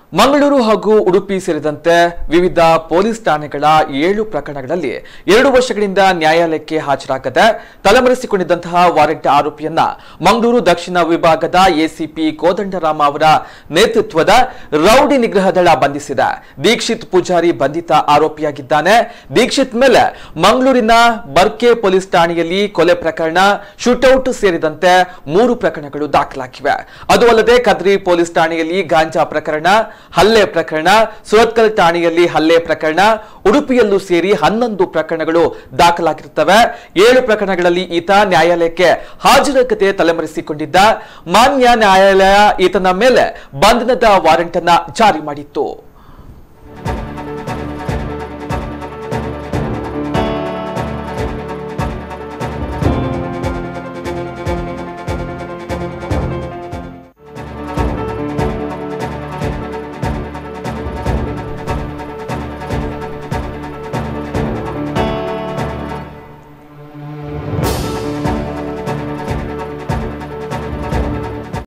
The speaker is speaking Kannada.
ಮಂಗಳೂರು ಹಾಗೂ ಉಡುಪಿ ಸೇರಿದಂತೆ ವಿವಿಧ ಪೊಲೀಸ್ ಠಾಣೆಗಳ ಏಳು ಪ್ರಕರಣಗಳಲ್ಲಿ ಎರಡು ವರ್ಷಗಳಿಂದ ನ್ಯಾಯಾಲಯಕ್ಕೆ ಹಾಜರಾಗದೆ ತಲೆಮರೆಸಿಕೊಂಡಿದ್ದಂತಹ ವಾರೆಂಟ್ ಆರೋಪಿಯನ್ನ ಮಂಗಳೂರು ದಕ್ಷಿಣ ವಿಭಾಗದ ಎಸಿಪಿ ಕೋದಂಡರಾಮ ಅವರ ನೇತೃತ್ವದ ರೌಡಿ ನಿಗ್ರಹ ದಳ ಬಂಧಿಸಿದೆ ದೀಕ್ಷಿತ್ ಪೂಜಾರಿ ಬಂಧಿತ ಆರೋಪಿಯಾಗಿದ್ದಾನೆ ದೀಕ್ಷಿತ್ ಮೇಲೆ ಮಂಗಳೂರಿನ ಬರ್ಕೆ ಪೊಲೀಸ್ ಠಾಣೆಯಲ್ಲಿ ಕೊಲೆ ಪ್ರಕರಣ ಶೂಟೌಟ್ ಸೇರಿದಂತೆ ಮೂರು ಪ್ರಕರಣಗಳು ದಾಖಲಾಗಿವೆ ಅದು ಅಲ್ಲದೆ ಕದ್ರಿ ಪೊಲೀಸ್ ಠಾಣೆಯಲ್ಲಿ ಗಾಂಜಾ ಪ್ರಕರಣ ಹಲ್ಲೆ ಪ್ರಕರಣ ಸುರತ್ಕಲ್ ಠಾಣೆಯಲ್ಲಿ ಹಲ್ಲೆ ಪ್ರಕರಣ ಉಡುಪಿಯಲ್ಲೂ ಸೇರಿ ಹನ್ನೊಂದು ಪ್ರಕರಣಗಳು ದಾಖಲಾಗಿರುತ್ತವೆ ಏಳು ಪ್ರಕರಣಗಳಲ್ಲಿ ಈತ ನ್ಯಾಯಾಲಯಕ್ಕೆ ಹಾಜರಾಗದೆ ತಲೆಮರೆಸಿಕೊಂಡಿದ್ದ ಮಾನ್ಯ ನ್ಯಾಯಾಲಯ ಈತನ ಮೇಲೆ ಬಂಧನದ ವಾರೆಂಟ್ ಅನ್ನ ಜಾರಿ ಮಾಡಿತ್ತು